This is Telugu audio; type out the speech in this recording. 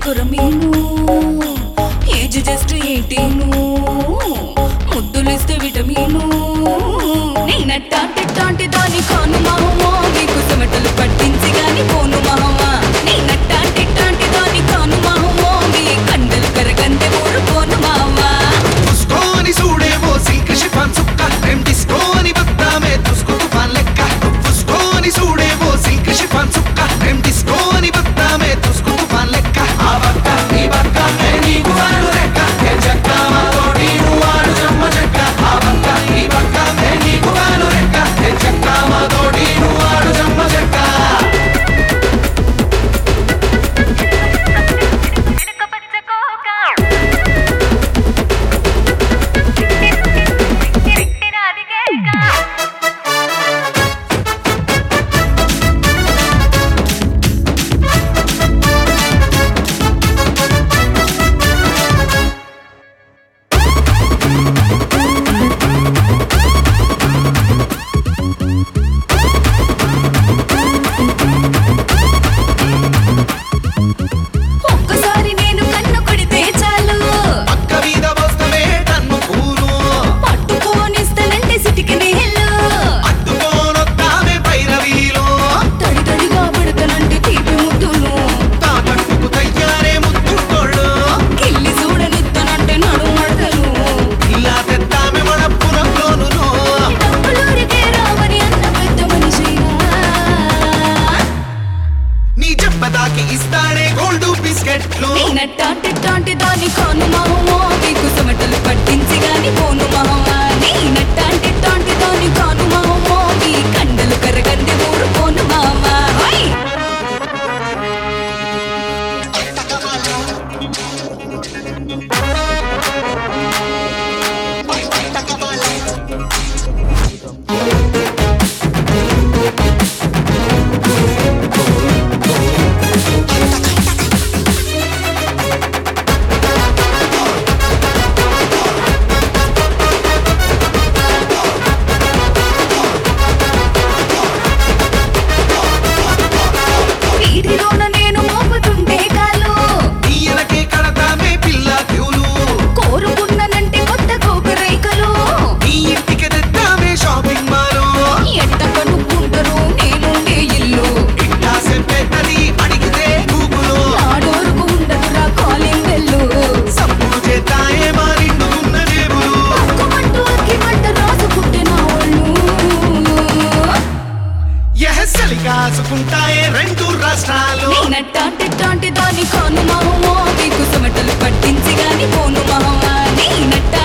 కొరమీను ఏజ్ జస్ట్ ఎయిటీను ముద్దులిస్తే విటమీను నేనట్టాంటి దాని కాను మావా మీకు చెమటలు పట్టించి గాని పోను మావా నేనట్టాంటి దాని కాను మావా మీ కండలు కరగంతే ఊరుకోను మావా చూసుకొని చూడేమో సింక్ షిఫాన్ సుక్క ఏం డిస్కోని వద్దామే తుస్కు తుఫాన్ లెక్క చూసుకొని చూడేమో సింక్ షిఫాన్ సుక్క ఏం డిస్కోని వద్దామే తుస్కు తుఫాన్ లెక్క ఆ బక్క ఈ బక్క ఏ నీకు వాడు లెక్క ఏ చెక్క మాతోటి నువ్వు వాడు చెమ్మ చెక్క ఆ బక్క ఈ బక్క ఏ నీకు వాడు లెక్క ఏ చెక్క మాతోటి నువ్వు వాడు చెమ్మ చెక్క చిలుక పచ్చ కోక చిట్టినాది కేక ఒక్కసారి నేను కన్ను కొడితే చాలు పక్క మీద వస్తవే టన్ను పూలు పట్టుకోనిస్తానంటే సిటికి నీళ్ళు అద్దుకోనొద్దామే పైరవీలో తడి తడిగా పెడతానంటే తీపి ముద్దులు తాకట్టుకు తయ్యారే ముద్దుకోళ్ళు కిల్లి చూడనిస్తానంటే నడు మడతలు ఇలా తెద్దామె మడప్పురంలోను డబ్బులూరికే రావని అన్న పెద్ద మనిషినా నీ చెప్పదాకి ఇస్తాడే గోల్డ్ బిస్కెట్లు నేనట్టాంటి దాని కాను మావా మీకు చెమటలు పట్టించి గాని పోను మావా నేనట్టాంటి దాని కాను మావా మీ కండలు కరగంది ఊరుకోను మావా హై! వీధిలోన నేను మోపుతుంటే కాలు ఈయనకే కడతామే పిల్ల క్యూలు కోరుకున్నానంటే కొత్త కోకరైకలు నీ ఇంటికి తెద్దామే షాపింగ్ మాలు ఎట్ట కనుక్కుంటారు నేనుండే ఇల్లు ఇట్టా చెప్పేది అడిగితే గూగులు నాడోరుకు ఉండదురా కాలింగ్ బెల్లు సప్పుడు చేద్దాయే మా నిండుకున్న జేబులు అక్కమంటూ అక్కిమంట రాసుకుంటే నా ఒళ్ళు ఎహసలి కాసుకుంటాయే రెండు రాష్ట్రాలు నేనట్టాంటి దాని కాను మావా మీకు చెమటలు పట్టించి గాని పోను మావా నేనట్టా